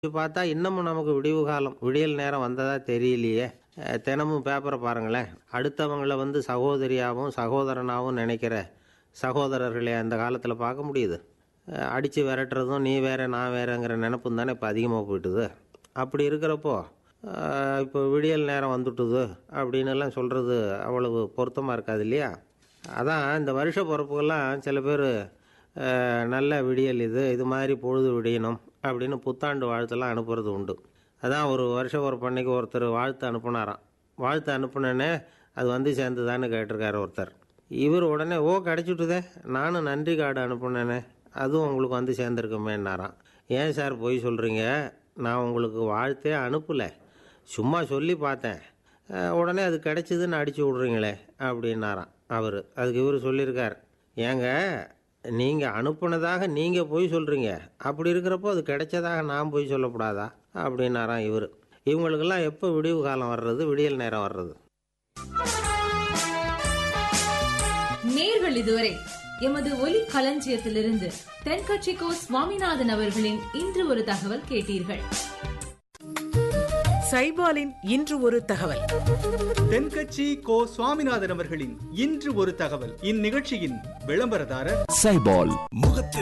இப்படி பார்த்தா இன்னமும் நமக்கு விடிவு காலம் விடியல் நேரம் வந்ததா தெரியலையே அஹ், தினமும் பேப்பரை பாருங்களேன் அடுத்தவங்கள வந்து சகோதரியாகவும் சகோதரனாகவும் நினைக்கிற சகோதரர்களை அந்த காலத்தில் பார்க்க முடியுது அடித்து விரட்டுறதும் நீ வேற நான் வேறங்கிற நினப்பும் தானே இப்போ அதிகமாக போயிட்டுது அப்படி இருக்கிறப்போ அஹ், இப்போ விடியல் நேரம் வந்துட்டுது அப்படின்னு எல்லாம் சொல்கிறது அவ்வளவு பொருத்தமாக இருக்காது இல்லையா அதான் இந்த வருஷ பிறப்புக்கெல்லாம் சில பேர் நல்ல விடியல் இது இது மாதிரி பொழுது விடியணும் அப்படின்னு புத்தாண்டு வாழ்த்தெல்லாம் அனுப்புறது உண்டு அதான் ஒரு வருஷ பிறப்பு அன்னைக்கு ஒருத்தர் வாழ்த்து அனுப்புனாராம் வாழ்த்து அனுப்புனேனே அது வந்து சேர்ந்துதான்னு கேட்டிருக்காரு ஒருத்தர் இவர் உடனே ஓ கிடச்சிட்டுதே நானும் நன்றி கார்டு அனுப்புனேனே அதுவும் உங்களுக்கு வந்து சேர்ந்துருக்குமேன்னாராம் ஏன் சார் பொய் சொல்கிறீங்க நான் உங்களுக்கு வாழ்த்தே அனுப்பலை சும்மா சொல்லி பார்த்தேன் அஹ், உடனே அது கிடைச்சிதுன்னு அடிச்சு விட்றீங்களே அப்படின்னாராம் அவர் அதுக்கு இவர் சொல்லியிருக்கார் ஏங்க நீங்கள் அனுப்புனதாக நீங்கள் போய் சொல்கிறீங்க அப்படி இருக்கிறப்போ அது கிடைச்சதாக நான் போய் சொல்லக்கூடாதா அப்படின்னாராம் இவர் இவங்களுக்கெல்லாம் எப்போ விடிவு காலம் வர்றது விடியல் நேரம் வர்றது நேர்கள் இதுவரை எமது ஒலி களஞ்சியத்திலிருந்து தென்கட்சிக்கோ சுவாமிநாதன் அவர்களின் இன்று ஒரு தகவல் கேட்டீர்கள் சைபாலின் இன்று ஒரு தகவல் தென்கட்சி கோ சுவாமிநாதன் அவர்களின் இன்று ஒரு தகவல் இந்நிகழ்ச்சியின் விளம்பரதாரர் சைபால் முகத்தில்